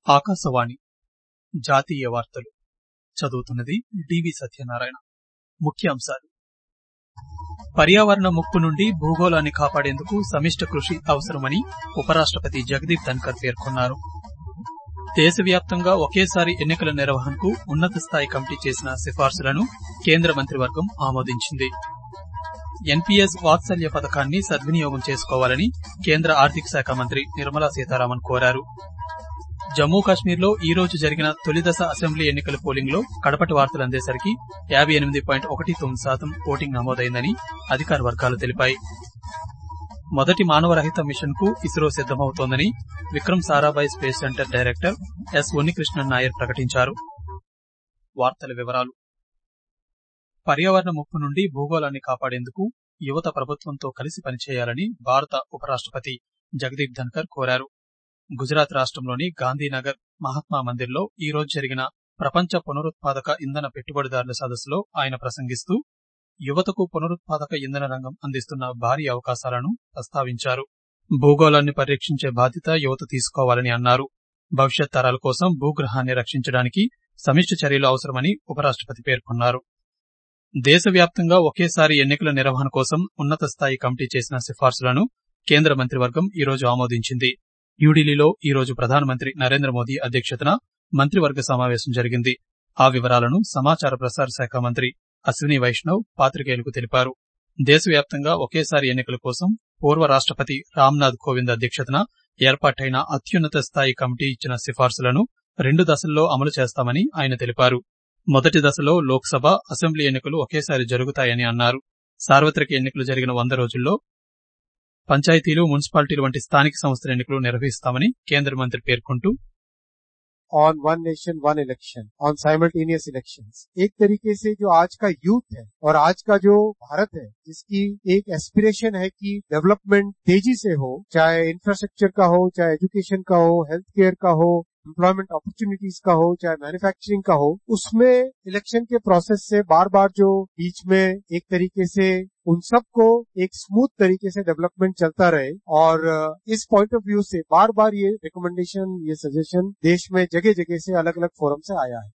ఆకాశవాణి జాతీయ వార్తలు చదువుతున్నది డివి సత్యనారాయణ ముఖ్యాంశాలు పర్యావరణ ముప్పు నుండి భూగోళాన్ని కాపాడేందుకు సమిష్ట కృషి అవసరమని ఉపరాష్టపతి జగదీప్ ధన్కర్ పేర్కొన్నారు దేశవ్యాప్తంగా ఒకేసారి ఎన్నికల నిర్వహణకు ఉన్నత స్థాయి కమిటీ చేసిన సిఫార్సులను కేంద్ర మంత్రివర్గం ఆమోదించింది ఎన్పీఎస్ వాత్సల్య పథకాన్ని సద్వినియోగం చేసుకోవాలని కేంద్ర ఆర్థిక శాఖ మంత్రి నిర్మలా సీతారామన్ కోరారు జమ్మూ కాశ్మీర్లో ఈ రోజు జరిగిన తొలిదశ అసెంబ్లీ ఎన్నికల పోలింగ్లో కడపటి వార్తలు అందేసరికి యాబై ఎనిమిది పాయింట్ ఒకటి తొమ్మిది శాతం ఓటింగ్ నమోదైందని అధికార వర్గాలు తెలిపాయి మొదటి మానవరహిత మిషన్ కు ఇస్రో సిద్దమవుతోందని Vikram Sarabhai space centre director S Unnikrishnan Nair ప్రకటించారు వార్తల వివరాలు పర్యావరణ ముప్పు నుండి భూగోళాన్ని కాపాడేందుకు యువత ప్రభుత్వంతో కలిసి పనిచేయాలని భారత ఉపరాష్టపతి జగదీప్ ధన్కర్ కోరారు గుజరాత్ రాష్టంలోని గాంధీనగర్ మహాత్మా మందిర్లో ఈ రోజు జరిగిన ప్రపంచ పునరుత్పాదక ఇంధన పెట్టుబడిదారుల సదస్సులో ఆయన ప్రసంగిస్తూ యువతకు పునరుత్పాదక ఇంధన రంగం అందిస్తున్న భారీ అవకాశాలను ప్రస్తావించారు భూగోళాన్ని పరిరక్షించే బాధ్యత యువత తీసుకోవాలని అన్నారు భవిష్యత్ తరాల కోసం భూగ్రహాన్ని రక్షించడానికి సమిష్టి చర్యలు అవసరమని ఉపరాష్టపతి పేర్కొన్నారు దేశవ్యాప్తంగా ఒకేసారి ఎన్నికల నిర్వహణ కోసం ఉన్నత స్థాయి కమిటీ చేసిన సిఫార్సులను కేంద్ర మంత్రివర్గం ఈ రోజు ఆమోదించింది న్యూఢిల్లీలో ఈ రోజు ప్రధానమంత్రి నరేంద్ర మోదీ అధ్యక్షతన మంత్రివర్గ సమావేశం జరిగింది ఆ వివరాలను సమాచార ప్రసార శాఖ మంత్రి అశ్విని వైష్ణవ్ పాత్రికేయులకు తెలిపారు దేశవ్యాప్తంగా ఒకేసారి ఎన్నికల కోసం పూర్వ రాష్టపతి రామ్నాథ్ కోవింద్ అధ్యక్షతన ఏర్పాటైన అత్యున్నత స్థాయి కమిటీ ఇచ్చిన సిఫార్సులను రెండు దశల్లో అమలు చేస్తామని ఆయన తెలిపారు మొదటి దశలో లోక్సభ అసెంబ్లీ ఎన్నికలు ఒకేసారి జరుగుతాయని అన్నారు సార్వత్రిక ఎన్నికలు జరిగిన వంద రోజుల్లో పంచాయతీలు మున్సిపాలిటీలు వంటి స్థానిక సంస్థల ఎన్నికలు నిర్వహిస్తామని కేంద్ర మంత్రి పేర్కొంటూ on one nation one election on simultaneous elections एक तरीके से जो आज का यूथ है और आज का जो भारत है जिसकी एक एस्पिरेशन है कि डेवलपमेंट तेजी से हो चाहे इंफ्रास्ट्रक्चर का हो चाहे एजुकेशन का हो हेल्थ केयर का हो एम्प्लॉयमेंट अपॉर्चुनिटीज का हो चाहे मैन्युफैक्चरिंग का हो उसमें इलेक्शन के प्रोसेस से बार बार जो बीच में एक तरीके से उन सबको एक स्मूथ तरीके से डेवलपमेंट चलता रहे और इस पॉइंट ऑफ व्यू से बार बार ये रिकमेंडेशन ये सजेशन देश में जगह जगह से अलग अलग फोरम से आया है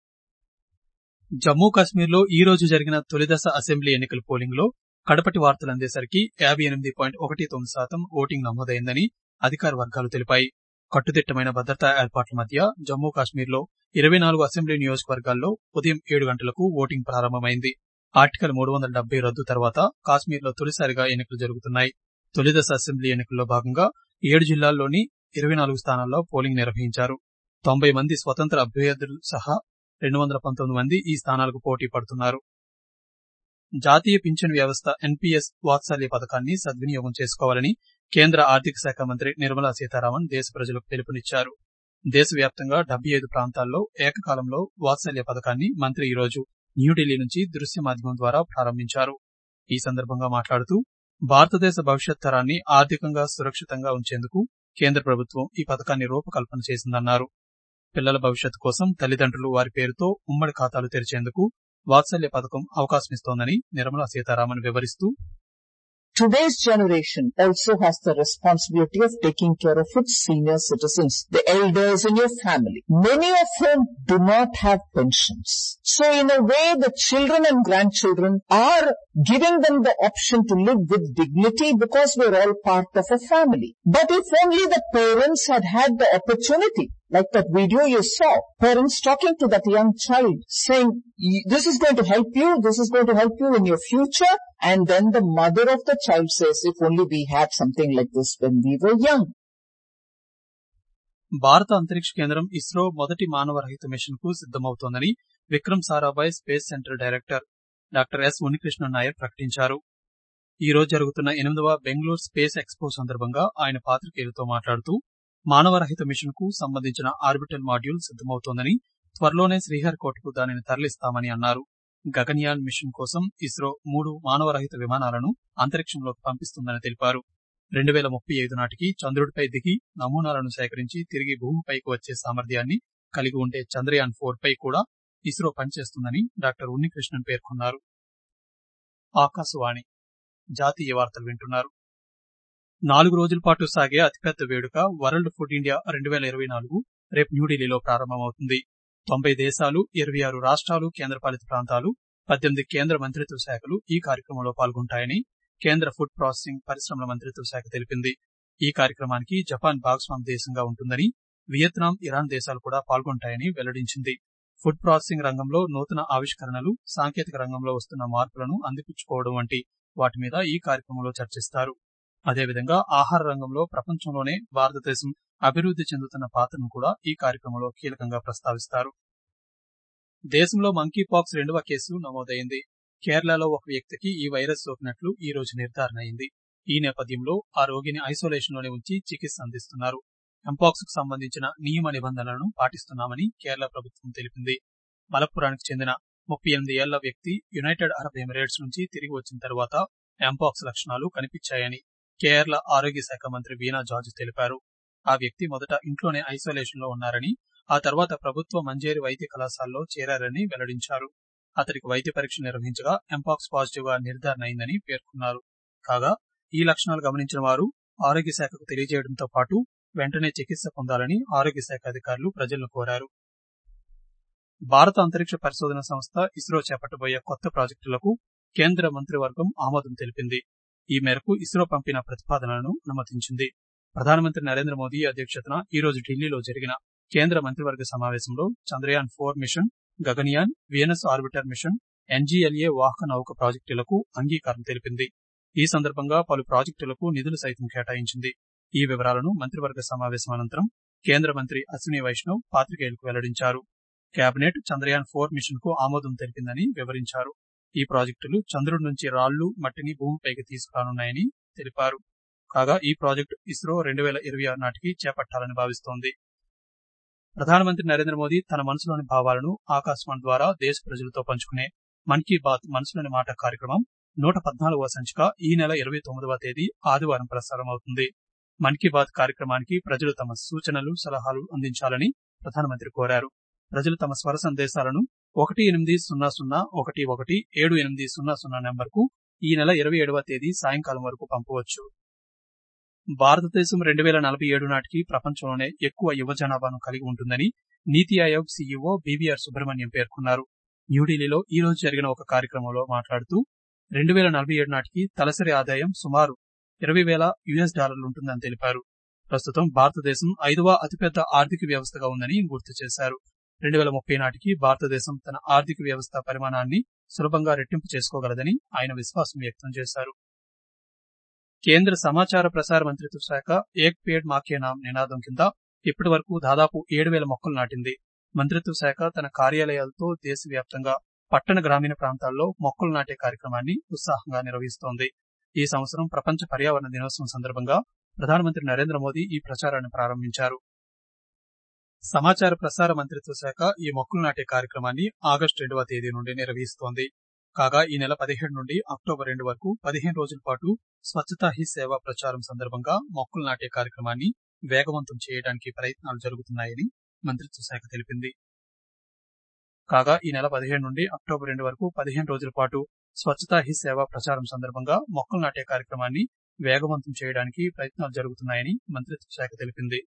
జమ్మూ కాశ్మీర్లో ఈ రోజు జరిగిన తొలిదశ అసెంబ్లీ ఎన్నికల పోలింగ్లో కడపటి వార్తలు అందేసరికి యాబై ఎనిమిది పాయింట్ ఒకటి తొమ్మిది శాతం ఓటింగ్ నమోదైందని అధికార వర్గాలు తెలిపాయి కట్టుదిట్టమైన భద్రతా ఏర్పాట్ల మధ్య జమ్మూ కాశ్మీర్లో ఇరవై నాలుగు అసెంబ్లీ నియోజకవర్గాల్లో ఉదయం ఏడు గంటలకు ఓటింగ్ ప్రారంభమైంది ఆర్టికల్ మూడు వందల డెబ్బై రద్దు తర్వాత కాశ్మీర్లో తొలిసారిగా ఎన్నికలు జరుగుతున్నాయి తొలిదశ అసెంబ్లీ ఎన్నికల్లో భాగంగా ఏడు జిల్లాల్లోని ఇరవై నాలుగు స్థానాల్లో పోలింగ్ నిర్వహించారు తొంభై మంది స్వతంత్ర అభ్యర్థులు సహా రెండు వందల పంతొమ్మిది మంది ఈ స్థానాలకు పోటీ పడుతున్నారు జాతీయ పింఛన్ వ్యవస్థ ఎన్పీఎస్ వాత్సల్య పథకాన్ని సద్వినియోగం చేసుకోవాలని కేంద్ర ఆర్థిక శాఖ మంత్రి నిర్మలా సీతారామన్ దేశ ప్రజలకు పిలుపునిచ్చారు దేశవ్యాప్తంగా డెబ్బై ఐదు ప్రాంతాల్లో ఏకకాలంలో వాత్సల్య పథకాన్ని మంత్రి ఈ రోజు న్యూఢిల్లీ నుంచి దృశ్య మాధ్యమం ద్వారా ప్రారంభించారు ఈ సందర్భంగా మాట్లాడుతూ భారతదేశ భవిష్యత్ తరాన్ని ఆర్థికంగా సురక్షితంగా ఉంచేందుకు కేంద్ర ప్రభుత్వం ఈ పథకాన్ని రూపకల్పన చేసిందన్నారు పిల్లల భవిష్యత్తు కోసం తల్లిదండ్రులు వారి పేరుతో ఉమ్మడి ఖాతాలు తెరిచేందుకు వాత్సల్య పథకం అవకాశమిస్తోందని నిర్మలా సీతారామన్ వివరిస్తూ Today's generation also has the responsibility of taking care of its senior citizens, the elders in your family, many of whom do not have pensions. So in a way, the children and grandchildren are giving them the option to live with dignity because we're all part of a family. But if only the parents had had the opportunity like that video you saw, parents talking to that young child saying, this is going to help you, this is going to help you in your future. And then the mother of the child says, if only we had something like this when we were young. భారత అంతరిక్ష కేంద్రం ఇస్రో మొదటి మానవరహిత mission కు సిద్దమవుతోందని Vikram Sarabhai space centre director doctor S Unnikrishna Nair ప్రకటించారు ఈ రోజు జరుగుతున్న ఎనిమిదవ బెంగళూరు స్పేస్ ఎక్స్పో సందర్భంగా ఆయన పాత్రికేయులతో మాట్లాడుతూ మానవరహిత మిషన్ కు సంబంధించిన ఆర్బిటల్ మాడ్యూల్ సిద్దమవుతోందని త్వరలోనే శ్రీహరికోటకు దానిని తరలిస్తామని అన్నారు గగన్యాన్ మిషన్ కోసం ఇస్రో మూడు మానవరహిత విమానాలను అంతరిక్షంలోకి పంపిస్తుందని తెలిపారు రెండు వేల ముప్పై ఐదు నాటికి చంద్రుడిపై దిగి నమూనాలను సేకరించి తిరిగి భూమిపైకి వచ్చే సామర్థ్యాన్ని కలిగి ఉండే చంద్రయాన్ ఫోర్ పై కూడా ఇస్రో పనిచేస్తుందని డాక్టర్ ఉన్నికృష్ణన్ పేర్కొన్నారు ఆకాశవాణి జాతీయ వార్తలు వింటున్నారు నాలుగు రోజుల పాటు సాగే అతిపెద్ద వేడుక వరల్డ్ ఫుడ్ ఇండియా రెండు వేల ఇరవై నాలుగు రేపు న్యూఢిల్లీలో ప్రారంభమవుతుంది తొంభై దేశాలు ఇరవై ఆరు రాష్ట్రాలు కేంద్రపాలిత ప్రాంతాలు పద్దెనిమిది కేంద్ర మంత్రిత్వ శాఖలు ఈ కార్యక్రమంలో పాల్గొంటాయని కేంద్ర ఫుడ్ ప్రాసెసింగ్ పరిశ్రమల మంత్రిత్వ శాఖ తెలిపింది ఈ కార్యక్రమానికి జపాన్ భాగస్వామి దేశంగా ఉంటుందని వియత్నాం ఇరాన్ దేశాలు కూడా పాల్గొంటాయని వెల్లడించింది ఫుడ్ ప్రాసెసింగ్ రంగంలో నూతన ఆవిష్కరణలు సాంకేతిక రంగంలో వస్తున్న మార్పులను అందిపుచ్చుకోవడం వంటి వాటి మీద ఈ కార్యక్రమంలో చర్చిస్తారు అదేవిధంగా ఆహార రంగంలో ప్రపంచంలోనే భారతదేశం అభివృద్ది చెందుతున్న పాత్రను కూడా ఈ కార్యక్రమంలో కీలకంగా ప్రస్తావిస్తారు దేశంలో మంకీ పాక్స్ రెండవ కేసు నమోదైంది కేరళలో ఒక వ్యక్తికి ఈ వైరస్ సోకినట్లు ఈ రోజు నిర్ధారణ అయింది ఈ నేపథ్యంలో ఆ రోగిని ఐసోలేషన్ లోనే ఉంచి చికిత్స అందిస్తున్నారు ఎంపాక్స్ కు సంబంధించిన నియమ నిబంధనలను పాటిస్తున్నామని కేరళ ప్రభుత్వం తెలిపింది మలప్పురానికి చెందిన ముప్పై ఎనిమిది ఏళ్ల వ్యక్తి యునైటెడ్ అరబ్ ఎమిరేట్స్ నుంచి తిరిగి వచ్చిన తర్వాత ఎంపాక్స్ లక్షణాలు కనిపించాయని కేరళ ఆరోగ్య శాఖ మంత్రి వీణా జార్జ్ తెలిపారు ఆ వ్యక్తి మొదట ఇంట్లోనే ఐసోలేషన్ లో ఉన్నారని ఆ తర్వాత ప్రభుత్వ మంజేరి వైద్య కళాశాలలో చేరారని వెల్లడించారు అతడికి వైద్య పరీక్ష నిర్వహించగా ఎంపాక్స్ పాజిటివ్ గా నిర్ధారణ అయిందని పేర్కొన్నారు కాగా ఈ లక్షణాలు గమనించిన వారు ఆరోగ్య శాఖకు తెలియజేయడంతో పాటు వెంటనే చికిత్స పొందాలని ఆరోగ్య శాఖ అధికారులు ప్రజలను కోరారు భారత అంతరిక్ష పరిశోధన సంస్థ ఇస్రో చేపట్టబోయే కొత్త ప్రాజెక్టులకు కేంద్ర మంత్రివర్గం ఆమోదం తెలిపింది ఈ మేరకు ఇస్రో పంపిన ప్రతిపాదనలను అనుమతించింది ప్రధానమంత్రి నరేంద్ర మోదీ అధ్యక్షతన ఈ రోజు ఢిల్లీలో జరిగిన కేంద్ర మంత్రివర్గ సమావేశంలో Chandrayaan four mission Gaganyaan Venus orbiter mission NGLV వాహక నౌక ప్రాజెక్టులకు అంగీకారం తెలిపింది ఈ సందర్భంగా పలు ప్రాజెక్టులకు నిధులు సైతం కేటాయించింది ఈ వివరాలను మంత్రివర్గ సమావేశం అనంతరం కేంద్ర మంత్రి అశ్విని వైష్ణవ్ పాత్రికేయులకు వెల్లడించారు కేబినెట్ చంద్రయాన్ ఫోర్ మిషన్ కు ఆమోదం తెలిపిందని వివరించారు ఈ ప్రాజెక్టులు చంద్రుడి నుంచి రాళ్లు మట్టిని భూమిపైకి తీసుకురానున్నాయని తెలిపారు కాగా ఈ ప్రాజెక్టు ఇస్రో రెండు వేల ఇరవై ఆరు నాటికి చేపట్టాలని భావిస్తోంది ప్రధానమంత్రి నరేంద్ర మోదీ తన మనసులోని భావాలను ఆకాశవాణి ద్వారా దేశ ప్రజలతో పంచుకునే మన్ కీ బాత్ మనసులోని మాట కార్యక్రమం నూట పద్నాలుగవ సంచిక ఈ నెల ఇరవై తొమ్మిదవ తేదీ ఆదివారం ప్రసారం అవుతుంది మన్ కీ బాత్ కార్యక్రమానికి ప్రజలు తమ సూచనలు సలహాలు అందించాలని ప్రధానమంత్రి కోరారు ప్రజలు తమ స్వర సందేశాలను ఒకటి ఎనిమిది సున్నా సున్నా ఒకటి ఒకటి ఏడు ఎనిమిది సున్నా సున్నా నెంబర్కు ఈ నెల ఇరవై ఏడవ తేదీ సాయంకాలం వరకు పంపవచ్చు భారతదేశం రెండు వేల నలభై ఏడు నాటికి ప్రపంచంలోనే ఎక్కువ యువ జనాభాను కలిగి ఉంటుందని నీతి ఆయోగ్ సీఈఓ బీవీఆర్ సుబ్రహ్మణ్యం పేర్కొన్నారు న్యూఢిల్లీలో ఈ రోజు జరిగిన ఒక కార్యక్రమంలో మాట్లాడుతూ రెండు వేల నలభై ఏడు నాటికి తలసరి ఆదాయం సుమారు ఇరవై వేల యుఎస్ డాలర్లు ఉంటుందని తెలిపారు ప్రస్తుతం భారతదేశం ఐదవ అతిపెద్ద ఆర్థిక వ్యవస్థగా ఉందని గుర్తు చేశారు రెండు వేల ముప్పై నాటికి భారతదేశం తన ఆర్థిక వ్యవస్థ పరిమాణాన్ని సులభంగా రెట్టింపు చేసుకోగలదని ఆయన విశ్వాసం వ్యక్తం చేశారు కేంద్ర సమాచార ప్రసార మంత్రిత్వ శాఖ ఏక్ పేడ్ మాకే నామ్ నినాదం కింద ఇప్పటి వరకు దాదాపు ఏడు వేల మొక్కలు నాటింది మంత్రిత్వ శాఖ తన కార్యాలయాలతో దేశవ్యాప్తంగా పట్టణ గ్రామీణ ప్రాంతాల్లో మొక్కలు నాటే కార్యక్రమాన్ని ఉత్సాహంగా నిర్వహిస్తోంది ఈ సంవత్సరం ప్రపంచ పర్యావరణ దినోత్సవం సందర్భంగా ప్రధానమంత్రి నరేంద్ర మోదీ ఈ ప్రచారాన్ని ప్రారంభించారు సమాచార ప్రసార మంత్రిత్వ శాఖ ఈ మొక్కలు నాటే కార్యక్రమాన్ని ఆగస్టు రెండవ తేదీ నుండి నిర్వహిస్తోంది కాగా ఈ నెల పదిహేడు నుండి అక్టోబర్ రెండు వరకు పదిహేను రోజుల పాటు స్వచ్ఛతా హీ సేవ ప్రచారం సందర్భంగా మొక్కలు నాటే కార్యక్రమాన్ని వేగవంతం చేయడానికి ప్రయత్నాలు జరుగుతున్నాయని మంత్రిత్వ శాఖ తెలిపింది కాగా ఈ నెల పదిహేడు నుండి అక్టోబర్ రెండు వరకు పదిహేను రోజుల పాటు స్వచ్ఛతా హీ సేవ ప్రచారం సందర్భంగా మొక్కలు నాటే కార్యక్రమాన్ని వేగవంతం చేయడానికి ప్రయత్నాలు జరుగుతున్నాయని మంత్రిత్వ శాఖ తెలిపింది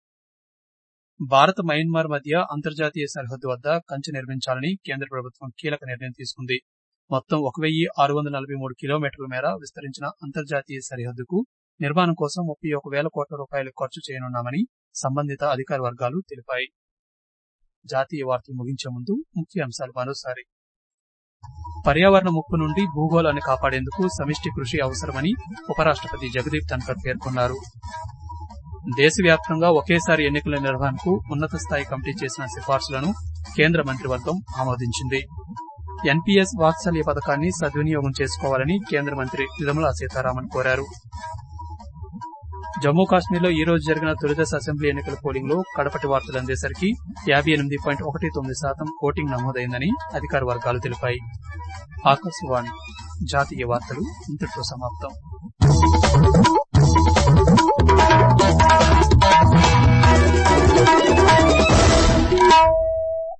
భారత్ మయన్మార్ మధ్య అంతర్జాతీయ సరిహద్దు వద్ద కంచె నిర్మించాలని కేంద్ర ప్రభుత్వం కీలక నిర్ణయం తీసుకుంది మొత్తం ఒక వెయ్యి ఆరు వందల నలభై మూడు కిలోమీటర్ల మేర విస్తరించిన అంతర్జాతీయ సరిహద్దుకు నిర్మాణం కోసం ముప్పై ఒక వేల కోట్ల రూపాయలు ఖర్చు చేయనున్నామని సంబంధిత అధికార వర్గాలు తెలిపాయి జాతీయ వార్తలు ముగించే ముందు ముఖ్య అంశాలు మరోసారి పర్యావరణ ముప్పు నుండి భూగోళాన్ని కాపాడేందుకు సమిష్టి కృషి అవసరమని ఉపరాష్ట్రపతి జగదీప్ ధన్కర్ పేర్కొన్నారు దేశవ్యాప్తంగా ఒకేసారి ఎన్నికల నిర్వహణకు ఉన్నత స్థాయి కమిటీ చేసిన సిఫార్సులను కేంద్ర మంత్రివర్గం ఆమోదించింది ఎన్పీఎస్ వాత్సల్య పథకాన్ని సద్వినియోగం చేసుకోవాలని కేంద్ర మంత్రి నిర్మలా సీతారామన్ కోరారు జమ్మూ కాశ్మీర్లో ఈ రోజు జరిగిన తొలిదశ అసెంబ్లీ ఎన్నికల పోలింగ్ లో కడపటి వార్తలు అందేసరికి యాభై ఎనిమిది పాయింట్ ఒకటి తొమ్మిది శాతం ఓటింగ్ నమోదైందని అధికార వర్గాలు తెలిపాయి ఆకాశవాణి జాతీయ వార్తలు ఇంతటితో సమాప్తం